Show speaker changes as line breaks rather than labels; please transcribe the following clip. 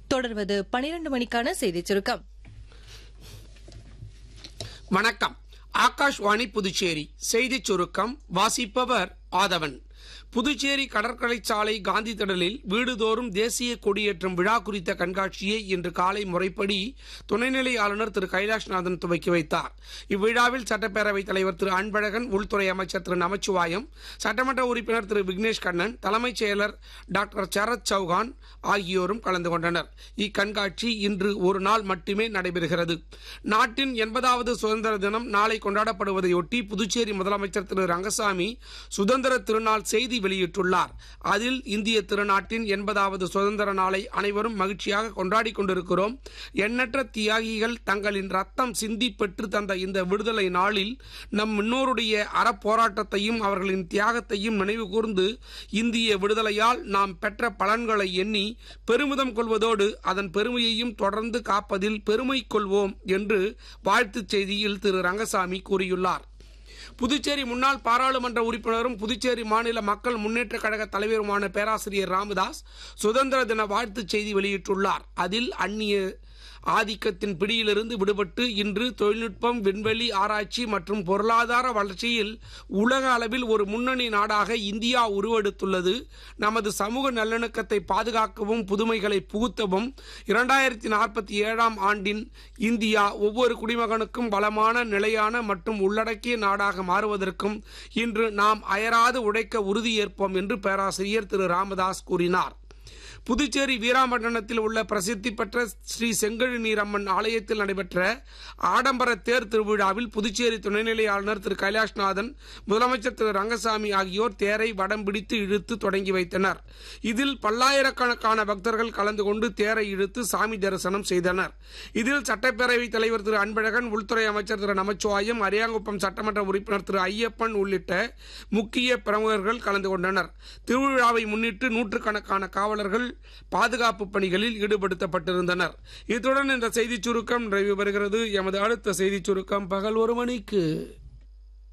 தொடர்வது பனிரெண்டு மணிக்கான செய்திச் சுருக்கம்
வணக்கம் ஆகாஷ்வாணி புதுச்சேரி செய்திச் சுருக்கம் வாசிப்பவர் ஆதவன் புதுச்சேரி கடற்கரை சாலை காந்தி திடலில் வீடுதோறும் தேசிய கொடியேற்றும் விழா குறித்த கண்காட்சியை இன்று காலை முறைப்படி துணைநிலை ஆளுநர் திரு கைலாஷ்நாதன் துவக்கி வைத்தார் இவ்விழாவில் சட்டப்பேரவைத் தலைவர் திரு அன்பழகன் உள்துறை அமைச்சர் திரு நமச்சிவாயம் சட்டமன்ற உறுப்பினர் திரு விக்னேஷ் கண்ணன் தலைமைச் செயலர் டாக்டர் சரத் சௌகான் ஆகியோரும் கலந்து கொண்டனர் இக்கண்காட்சி இன்று ஒரு நாள் மட்டுமே நடைபெறுகிறது நாட்டின் எண்பதாவது சுதந்திர தினம் நாளை கொண்டாடப்படுவதையொட்டி புதுச்சேரி முதலமைச்சர் திரு ரங்கசாமி சுதந்திர திருநாள் செய்தி வெளியிட்டுள்ளார் அதில் இந்திய திருநாட்டின் எண்பதாவது சுதந்திர நாளை அனைவரும் மகிழ்ச்சியாக கொண்டாடி கொண்டிருக்கிறோம் எண்ணற்ற தியாகிகள் தங்களின் ரத்தம் சிந்தி பெற்று தந்த இந்த விடுதலை நாளில் நம் முன்னோருடைய அறப்போராட்டத்தையும் அவர்களின் தியாகத்தையும் நினைவு கூர்ந்து இந்திய விடுதலையால் நாம் பெற்ற பலன்களை எண்ணி பெருமிதம் கொள்வதோடு அதன் பெருமையையும் தொடர்ந்து காப்பதில் பெருமை கொள்வோம் என்று வாழ்த்துச் செய்தியில் திரு ரங்கசாமி கூறியுள்ளார் புதுச்சேரி முன்னாள் பாராளுமன்ற உறுப்பினரும் புதுச்சேரி மாநில மக்கள் முன்னேற்ற கழக தலைவருமான பேராசிரியர் ராமதாஸ் சுதந்திர தின வாழ்த்துச் செய்தி வெளியிட்டுள்ளார் அதில் அந்நிய ஆதிக்கத்தின் பிடியிலிருந்து விடுபட்டு இன்று தொழில்நுட்பம் விண்வெளி ஆராய்ச்சி மற்றும் பொருளாதார வளர்ச்சியில் உலக அளவில் ஒரு முன்னணி நாடாக இந்தியா உருவெடுத்துள்ளது நமது சமூக நல்லிணக்கத்தை பாதுகாக்கவும் புதுமைகளை புகுத்தவும் இரண்டாயிரத்தி நாற்பத்தி ஏழாம் ஆண்டின் இந்தியா ஒவ்வொரு குடிமகனுக்கும் வளமான நிலையான மற்றும் உள்ளடக்கிய நாடாக மாறுவதற்கும் இன்று நாம் அயராது உழைக்க உறுதியேற்போம் என்று பேராசிரியர் திரு ராமதாஸ் கூறினார் புதுச்சேரி வீராமண்டனத்தில் உள்ள பிரசித்தி பெற்ற ஸ்ரீ செங்கழு நீரம்மன் ஆலயத்தில் நடைபெற்ற ஆடம்பர தேர் திருவிழாவில் புதுச்சேரி துணைநிலை ஆளுநர் திரு கைலாஷ்நாதன் முதலமைச்சர் திரு ரங்கசாமி ஆகியோர் தேரை வடம் பிடித்து இழுத்து தொடங்கி வைத்தனர் இதில் பல்லாயிரக்கணக்கான பக்தர்கள் கலந்து கொண்டு தேரை இழுத்து சாமி தரிசனம் செய்தனர் இதில் சட்டப்பேரவைத் தலைவர் திரு அன்பழகன் உள்துறை அமைச்சர் திரு நமச்சிவாயம் அரியாங்குப்பம் சட்டமன்ற உறுப்பினர் திரு ஐயப்பன் உள்ளிட்ட முக்கிய பிரமுகர்கள் கலந்து கொண்டனர் திருவிழாவை முன்னிட்டு நூற்றுக்கணக்கான காவலர்கள் பாதுகாப்பு பணிகளில் ஈடுபடுத்தப்பட்டிருந்தனர் இத்துடன் இந்த செய்திச் சுருக்கம் நிறைவு பெறுகிறது எமது அடுத்த செய்திச் சுருக்கம் பகல் ஒரு மணிக்கு